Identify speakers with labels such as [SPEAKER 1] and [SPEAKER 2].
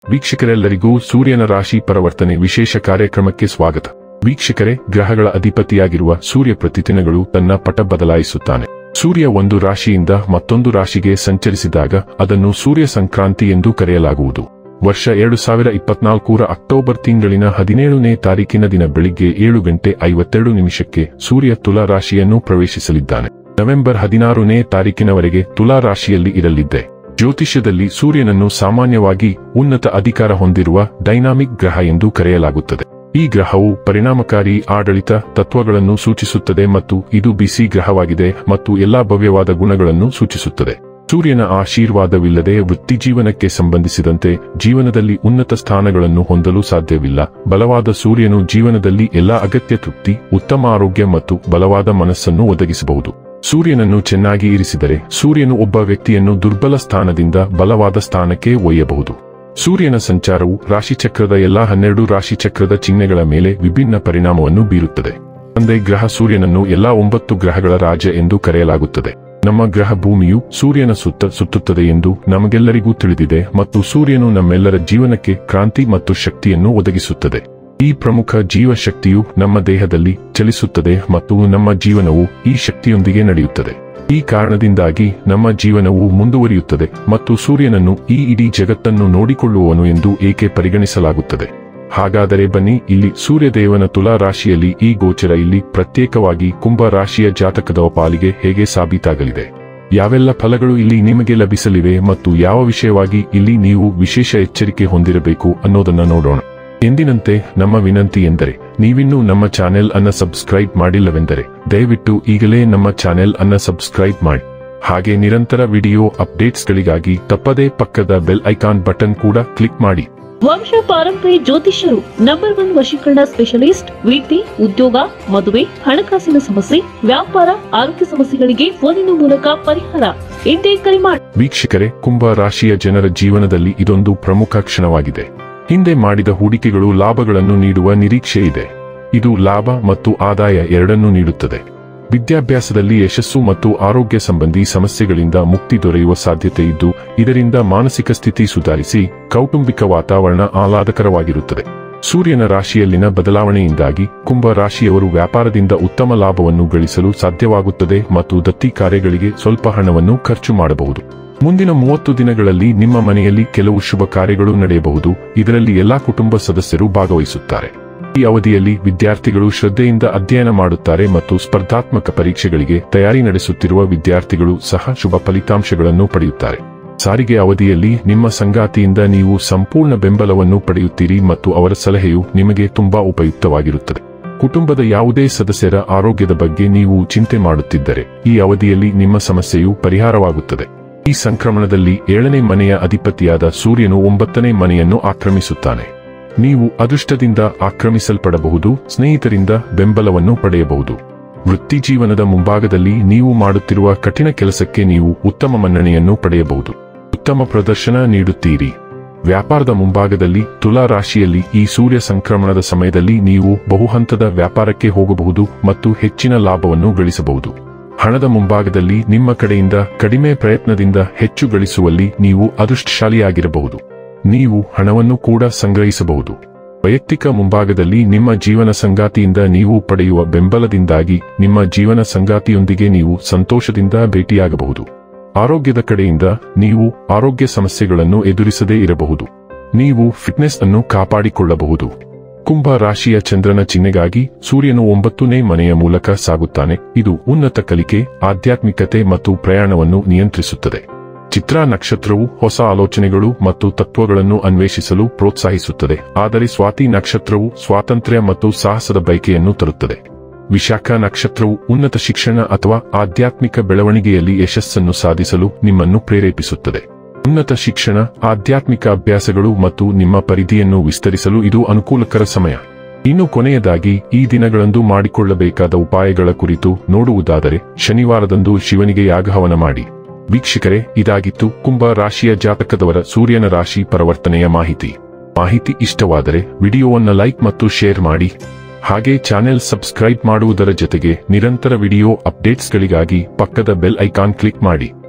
[SPEAKER 1] ವೀಕ್ಷಕರೆಲ್ಲರಿಗೂ ಸೂರ್ಯನ ರಾಶಿ ಪರಿವರ್ತನೆ ವಿಶೇಷ ಕಾರ್ಯಕ್ರಮಕ್ಕೆ ಸ್ವಾಗತ ವೀಕ್ಷಕರೇ ಗ್ರಹಗಳ ಅಧಿಪತಿಯಾಗಿರುವ ಸೂರ್ಯ ಪ್ರತಿದಿನಗಳು ತನ್ನ ಪಟ ಬದಲಾಯಿಸುತ್ತಾನೆ ಸೂರ್ಯ ಒಂದು ರಾಶಿಯಿಂದ ಮತ್ತೊಂದು ರಾಶಿಗೆ ಸಂಚರಿಸಿದಾಗ ಅದನ್ನು ಸೂರ್ಯ ಸಂಕ್ರಾಂತಿ ಎಂದು ಕರೆಯಲಾಗುವುದು ವರ್ಷ ಎರಡು ಸಾವಿರ ಇಪ್ಪತ್ನಾಲ್ಕೂರ ಅಕ್ಟೋಬರ್ ತಿಂಗಳಿನ ಹದಿನೇಳನೇ ತಾರೀಕಿನ ದಿನ ಬೆಳಿಗ್ಗೆ ಏಳು ಗಂಟೆ ಐವತ್ತೆರಡು ನಿಮಿಷಕ್ಕೆ ಸೂರ್ಯ ತುಲಾ ರಾಶಿಯನ್ನು ಪ್ರವೇಶಿಸಲಿದ್ದಾನೆ ನವೆಂಬರ್ ಹದಿನಾರನೇ ತಾರೀಕಿನವರೆಗೆ ತುಲಾ ರಾಶಿಯಲ್ಲಿ ಇರಲಿದ್ದೆ ಜ್ಯೋತಿಷ್ಯದಲ್ಲಿ ಸೂರ್ಯನನ್ನು ಸಾಮಾನ್ಯವಾಗಿ ಉನ್ನತ ಅಧಿಕಾರ ಹೊಂದಿರುವ ಡೈನಾಮಿಕ್ ಗ್ರಹ ಎಂದು ಕರೆಯಲಾಗುತ್ತದೆ ಈ ಗ್ರಹವು ಪರಿಣಾಮಕಾರಿ ಆಡಳಿತ ತತ್ವಗಳನ್ನು ಸೂಚಿಸುತ್ತದೆ ಮತ್ತು ಇದು ಬಿಸಿ ಗ್ರಹವಾಗಿದೆ ಮತ್ತು ಎಲ್ಲಾ ಭವ್ಯವಾದ ಗುಣಗಳನ್ನು ಸೂಚಿಸುತ್ತದೆ ಸೂರ್ಯನ ಆಶೀರ್ವಾದವಿಲ್ಲದೆ ವೃತ್ತಿಜೀವನಕ್ಕೆ ಸಂಬಂಧಿಸಿದಂತೆ ಜೀವನದಲ್ಲಿ ಉನ್ನತ ಸ್ಥಾನಗಳನ್ನು ಹೊಂದಲು ಸಾಧ್ಯವಿಲ್ಲ ಬಲವಾದ ಸೂರ್ಯನು ಜೀವನದಲ್ಲಿ ಎಲ್ಲಾ ಅಗತ್ಯ ತೃಪ್ತಿ ಉತ್ತಮ ಆರೋಗ್ಯ ಮತ್ತು ಬಲವಾದ ಮನಸ್ಸನ್ನು ಒದಗಿಸಬಹುದು ಸೂರ್ಯನನ್ನು ಚೆನ್ನಾಗಿ ಇರಿಸಿದರೆ ಸೂರ್ಯನು ಒಬ್ಬ ವ್ಯಕ್ತಿಯನ್ನು ದುರ್ಬಲ ಸ್ಥಾನದಿಂದ ಬಲವಾದ ಸ್ಥಾನಕ್ಕೆ ಒಯ್ಯಬಹುದು ಸೂರ್ಯನ ಸಂಚಾರವು ರಾಶಿಚಕ್ರದ ಎಲ್ಲಾ ಹನ್ನೆರಡು ರಾಶಿಚಕ್ರದ ಚಿಹ್ನೆಗಳ ಮೇಲೆ ವಿಭಿನ್ನ ಪರಿಣಾಮವನ್ನು ಬೀರುತ್ತದೆ ತಂದೆ ಗ್ರಹ ಸೂರ್ಯನನ್ನು ಎಲ್ಲಾ ಒಂಬತ್ತು ಗ್ರಹಗಳ ರಾಜ ಎಂದು ಕರೆಯಲಾಗುತ್ತದೆ ನಮ್ಮ ಗ್ರಹ ಭೂಮಿಯು ಸೂರ್ಯನ ಸುತ್ತ ಸುತ್ತುತ್ತದೆ ಎಂದು ನಮಗೆಲ್ಲರಿಗೂ ತಿಳಿದಿದೆ ಮತ್ತು ಸೂರ್ಯನು ನಮ್ಮೆಲ್ಲರ ಜೀವನಕ್ಕೆ ಕ್ರಾಂತಿ ಮತ್ತು ಶಕ್ತಿಯನ್ನು ಒದಗಿಸುತ್ತದೆ ಈ ಪ್ರಮುಖ ಜೀವಶಕ್ತಿಯು ನಮ್ಮ ದೇಹದಲ್ಲಿ ಚಲಿಸುತ್ತದೆ ಮತ್ತು ನಮ್ಮ ಜೀವನವು ಈ ಶಕ್ತಿಯೊಂದಿಗೆ ನಡೆಯುತ್ತದೆ ಈ ಕಾರಣದಿಂದಾಗಿ ನಮ್ಮ ಜೀವನವು ಮುಂದುವರಿಯುತ್ತದೆ ಮತ್ತು ಸೂರ್ಯನನ್ನು ಈ ಇಡೀ ಜಗತ್ತನ್ನು ನೋಡಿಕೊಳ್ಳುವವನು ಎಂದು ಏಕೆ ಪರಿಗಣಿಸಲಾಗುತ್ತದೆ ಹಾಗಾದರೆ ಬನ್ನಿ ಇಲ್ಲಿ ಸೂರ್ಯದೇವನ ತುಲಾ ರಾಶಿಯಲ್ಲಿ ಈ ಗೋಚರ ಇಲ್ಲಿ ಪ್ರತ್ಯೇಕವಾಗಿ ಕುಂಭ ರಾಶಿಯ ಜಾತಕದ ಪಾಲಿಗೆ ಹೇಗೆ ಸಾಬೀತಾಗಲಿದೆ ಯಾವೆಲ್ಲ ಫಲಗಳು ಇಲ್ಲಿ ನಿಮಗೆ ಲಭಿಸಲಿವೆ ಮತ್ತು ಯಾವ ವಿಷಯವಾಗಿ ಇಲ್ಲಿ ನೀವು ವಿಶೇಷ ಎಚ್ಚರಿಕೆ ಹೊಂದಿರಬೇಕು ಅನ್ನೋದನ್ನ ನೋಡೋಣ ಎಂದಿನಂತೆ ನಮ್ಮ ವಿನಂತಿ ಎಂದರೆ ನೀವಿನ್ನೂ ನಮ್ಮ ಚಾನೆಲ್ ಅನ್ನ ಸಬ್ಸ್ಕ್ರೈಬ್ ಮಾಡಿಲ್ಲವೆಂದರೆ ದಯವಿಟ್ಟು ಈಗಲೇ ನಮ್ಮ ಚಾನೆಲ್ ಅನ್ನ ಸಬ್ಸ್ಕ್ರೈಬ್ ಮಾಡಿ ಹಾಗೆ ನಿರಂತರ ವಿಡಿಯೋ ಅಪ್ಡೇಟ್ಸ್ಗಳಿಗಾಗಿ ತಪ್ಪದೇ ಪಕ್ಕದ ಬೆಲ್ ಐಕಾನ್ ಬಟನ್ ಕೂಡ ಕ್ಲಿಕ್ ಮಾಡಿ
[SPEAKER 2] ವಂಶ ಪಾರಂಪರ್ಯ ಜ್ಯೋತಿಷ್ಯರು ನಂಬರ್ ಒನ್ ವಶೀಕರಣ ಸ್ಪೆಷಲಿಸ್ಟ್ ವಿದ್ಯೆ ಉದ್ಯೋಗ ಮದುವೆ ಹಣಕಾಸಿನ ಸಮಸ್ಯೆ ವ್ಯಾಪಾರ ಆರೋಗ್ಯ ಸಮಸ್ಯೆಗಳಿಗೆ ಫೋನಿನ ಮೂಲಕ ಪರಿಹಾರ ಇಂದೇ ಕರೆ ಮಾಡಿ
[SPEAKER 1] ವೀಕ್ಷಕರೇ ಕುಂಭ ರಾಶಿಯ ಜನರ ಜೀವನದಲ್ಲಿ ಇದೊಂದು ಪ್ರಮುಖ ಕ್ಷಣವಾಗಿದೆ ಹಿಂದೆ ಮಾಡಿದ ಹೂಡಿಕೆಗಳು ಲಾಭಗಳನ್ನು ನೀಡುವ ನಿರೀಕ್ಷೆ ಇದೆ ಇದು ಲಾಭ ಮತ್ತು ಆದಾಯ ಎರಡನ್ನೂ ನೀಡುತ್ತದೆ ವಿದ್ಯಾಭ್ಯಾಸದಲ್ಲಿ ಯಶಸ್ಸು ಮತ್ತು ಆರೋಗ್ಯ ಸಂಬಂಧಿ ಸಮಸ್ಯೆಗಳಿಂದ ಮುಕ್ತಿ ದೊರೆಯುವ ಸಾಧ್ಯತೆ ಇದ್ದು ಇದರಿಂದ ಮಾನಸಿಕ ಸ್ಥಿತಿ ಸುಧಾರಿಸಿ ಕೌಟುಂಬಿಕ ವಾತಾವರಣ ಆಹ್ಲಾದಕರವಾಗಿರುತ್ತದೆ ಸೂರ್ಯನ ರಾಶಿಯಲ್ಲಿನ ಬದಲಾವಣೆಯಿಂದಾಗಿ ಕುಂಭ ರಾಶಿಯವರು ವ್ಯಾಪಾರದಿಂದ ಉತ್ತಮ ಲಾಭವನ್ನು ಗಳಿಸಲು ಸಾಧ್ಯವಾಗುತ್ತದೆ ಮತ್ತು ದತ್ತಿ ಕಾರ್ಯಗಳಿಗೆ ಸ್ವಲ್ಪ ಹಣವನ್ನು ಖರ್ಚು ಮಾಡಬಹುದು ಮುಂದಿನ ಮೂವತ್ತು ದಿನಗಳಲ್ಲಿ ನಿಮ್ಮ ಮನೆಯಲ್ಲಿ ಕೆಲವು ಶುಭ ಕಾರ್ಯಗಳು ನಡೆಯಬಹುದು ಇದರಲ್ಲಿ ಎಲ್ಲಾ ಕುಟುಂಬ ಸದಸ್ಯರು ಭಾಗವಹಿಸುತ್ತಾರೆ ಈ ಅವಧಿಯಲ್ಲಿ ವಿದ್ಯಾರ್ಥಿಗಳು ಶ್ರದ್ಧೆಯಿಂದ ಅಧ್ಯಯನ ಮಾಡುತ್ತಾರೆ ಮತ್ತು ಸ್ಪರ್ಧಾತ್ಮಕ ಪರೀಕ್ಷೆಗಳಿಗೆ ತಯಾರಿ ನಡೆಸುತ್ತಿರುವ ವಿದ್ಯಾರ್ಥಿಗಳು ಸಹ ಶುಭ ಫಲಿತಾಂಶಗಳನ್ನು ಪಡೆಯುತ್ತಾರೆ ಸಾರಿಗೆ ಅವಧಿಯಲ್ಲಿ ನಿಮ್ಮ ಸಂಗಾತಿಯಿಂದ ನೀವು ಸಂಪೂರ್ಣ ಬೆಂಬಲವನ್ನು ಪಡೆಯುತ್ತೀರಿ ಮತ್ತು ಅವರ ಸಲಹೆಯು ನಿಮಗೆ ತುಂಬಾ ಉಪಯುಕ್ತವಾಗಿರುತ್ತದೆ ಕುಟುಂಬದ ಯಾವುದೇ ಸದಸ್ಯರ ಆರೋಗ್ಯದ ಬಗ್ಗೆ ನೀವು ಚಿಂತೆ ಮಾಡುತ್ತಿದ್ದರೆ ಈ ಅವಧಿಯಲ್ಲಿ ನಿಮ್ಮ ಸಮಸ್ಯೆಯು ಪರಿಹಾರವಾಗುತ್ತದೆ ಈ ಸಂಕ್ರಮಣದಲ್ಲಿ ಏಳನೇ ಮನೆಯ ಅಧಿಪತಿಯಾದ ಸೂರ್ಯನು ಒಂಬತ್ತನೇ ಮನೆಯನ್ನು ಆಕ್ರಮಿಸುತ್ತಾನೆ ನೀವು ಅದೃಷ್ಟದಿಂದ ಆಕ್ರಮಿಸಲ್ಪಡಬಹುದು ಸ್ನೇಹಿತರಿಂದ ಬೆಂಬಲವನ್ನು ಪಡೆಯಬಹುದು ವೃತ್ತಿಜೀವನದ ಮುಂಭಾಗದಲ್ಲಿ ನೀವು ಮಾಡುತ್ತಿರುವ ಕಠಿಣ ಕೆಲಸಕ್ಕೆ ನೀವು ಉತ್ತಮ ಮನ್ನಣೆಯನ್ನು ಪಡೆಯಬಹುದು ಉತ್ತಮ ಪ್ರದರ್ಶನ ನೀಡುತ್ತೀರಿ ವ್ಯಾಪಾರದ ಮುಂಭಾಗದಲ್ಲಿ ತುಲಾ ರಾಶಿಯಲ್ಲಿ ಈ ಸೂರ್ಯ ಸಂಕ್ರಮಣದ ಸಮಯದಲ್ಲಿ ನೀವು ಬಹುಹಂತದ ವ್ಯಾಪಾರಕ್ಕೆ ಹೋಗಬಹುದು ಮತ್ತು ಹೆಚ್ಚಿನ ಲಾಭವನ್ನು ಗಳಿಸಬಹುದು ಹಣದ ಮುಂಭಾಗದಲ್ಲಿ ನಿಮ್ಮ ಕಡೆಯಿಂದ ಕಡಿಮೆ ಪ್ರಯತ್ನದಿಂದ ಹೆಚ್ಚು ಗಳಿಸುವಲ್ಲಿ ನೀವು ಅದೃಷ್ಟಶಾಲಿಯಾಗಿರಬಹುದು ನೀವು ಹಣವನ್ನು ಕೂಡ ಸಂಗ್ರಹಿಸಬಹುದು ವೈಯಕ್ತಿಕ ಮುಂಭಾಗದಲ್ಲಿ ನಿಮ್ಮ ಜೀವನ ಸಂಗಾತಿಯಿಂದ ನೀವು ಪಡೆಯುವ ಬೆಂಬಲದಿಂದಾಗಿ ನಿಮ್ಮ ಜೀವನ ಸಂಗಾತಿಯೊಂದಿಗೆ ನೀವು ಸಂತೋಷದಿಂದ ಭೇಟಿಯಾಗಬಹುದು ಆರೋಗ್ಯದ ಕಡೆಯಿಂದ ನೀವು ಆರೋಗ್ಯ ಸಮಸ್ಯೆಗಳನ್ನು ಎದುರಿಸದೇ ಇರಬಹುದು ನೀವು ಫಿಟ್ನೆಸ್ ಅನ್ನು ಕಾಪಾಡಿಕೊಳ್ಳಬಹುದು ಕುಂಭ ರಾಶಿಯ ಚಂದ್ರನ ಚಿಹ್ನೆಗಾಗಿ ಸೂರ್ಯನು ಒಂಬತ್ತನೇ ಮನೆಯ ಮೂಲಕ ಸಾಗುತ್ತಾನೆ ಇದು ಉನ್ನತ ಕಲಿಕೆ ಆಧ್ಯಾತ್ಮಿಕತೆ ಮತ್ತು ಪ್ರಯಾಣವನ್ನು ನಿಯಂತ್ರಿಸುತ್ತದೆ ಚಿತ್ರಾ ನಕ್ಷತ್ರವು ಹೊಸ ಆಲೋಚನೆಗಳು ಮತ್ತು ತತ್ವಗಳನ್ನು ಅನ್ವೇಷಿಸಲು ಪ್ರೋತ್ಸಾಹಿಸುತ್ತದೆ ಆದರೆ ಸ್ವಾತಿ ನಕ್ಷತ್ರವು ಸ್ವಾತಂತ್ರ್ಯ ಮತ್ತು ಸಾಹಸದ ಬಯಕೆಯನ್ನು ತರುತ್ತದೆ ವಿಶಾಖ ನಕ್ಷತ್ರವು ಉನ್ನತ ಶಿಕ್ಷಣ ಅಥವಾ ಆಧ್ಯಾತ್ಮಿಕ ಬೆಳವಣಿಗೆಯಲ್ಲಿ ಯಶಸ್ಸನ್ನು ಸಾಧಿಸಲು ನಿಮ್ಮನ್ನು ಪ್ರೇರೇಪಿಸುತ್ತದೆ ಉನ್ನತ ಶಿಕ್ಷಣ ಆಧ್ಯಾತ್ಮಿಕ ಅಭ್ಯಾಸಗಳು ಮತ್ತು ನಿಮ್ಮ ಪರಿಧಿಯನ್ನು ವಿಸ್ತರಿಸಲು ಇದು ಅನುಕೂಲಕರ ಸಮಯ ಇನ್ನು ಕೊನೆಯದಾಗಿ ಈ ದಿನಗಳಂದು ಮಾಡಿಕೊಳ್ಳಬೇಕಾದ ಉಪಾಯಗಳ ಕುರಿತು ನೋಡುವುದಾದರೆ ಶನಿವಾರದಂದು ಶಿವನಿಗೆ ಯಾಗಹವನ ಮಾಡಿ ವೀಕ್ಷಕರೇ ಇದಾಗಿತ್ತು ಕುಂಭ ರಾಶಿಯ ಜಾತಕದವರ ಸೂರ್ಯನ ರಾಶಿ ಪರಿವರ್ತನೆಯ ಮಾಹಿತಿ ಮಾಹಿತಿ ಇಷ್ಟವಾದರೆ ವಿಡಿಯೋವನ್ನ ಲೈಕ್ ಮತ್ತು ಶೇರ್ ಮಾಡಿ ಹಾಗೆ ಚಾನೆಲ್ ಸಬ್ಸ್ಕ್ರೈಬ್ ಮಾಡುವುದರ ಜೊತೆಗೆ ನಿರಂತರ ವಿಡಿಯೋ ಅಪ್ಡೇಟ್ಸ್ಗಳಿಗಾಗಿ ಪಕ್ಕದ ಬೆಲ್ ಐಕಾನ್ ಕ್ಲಿಕ್ ಮಾಡಿ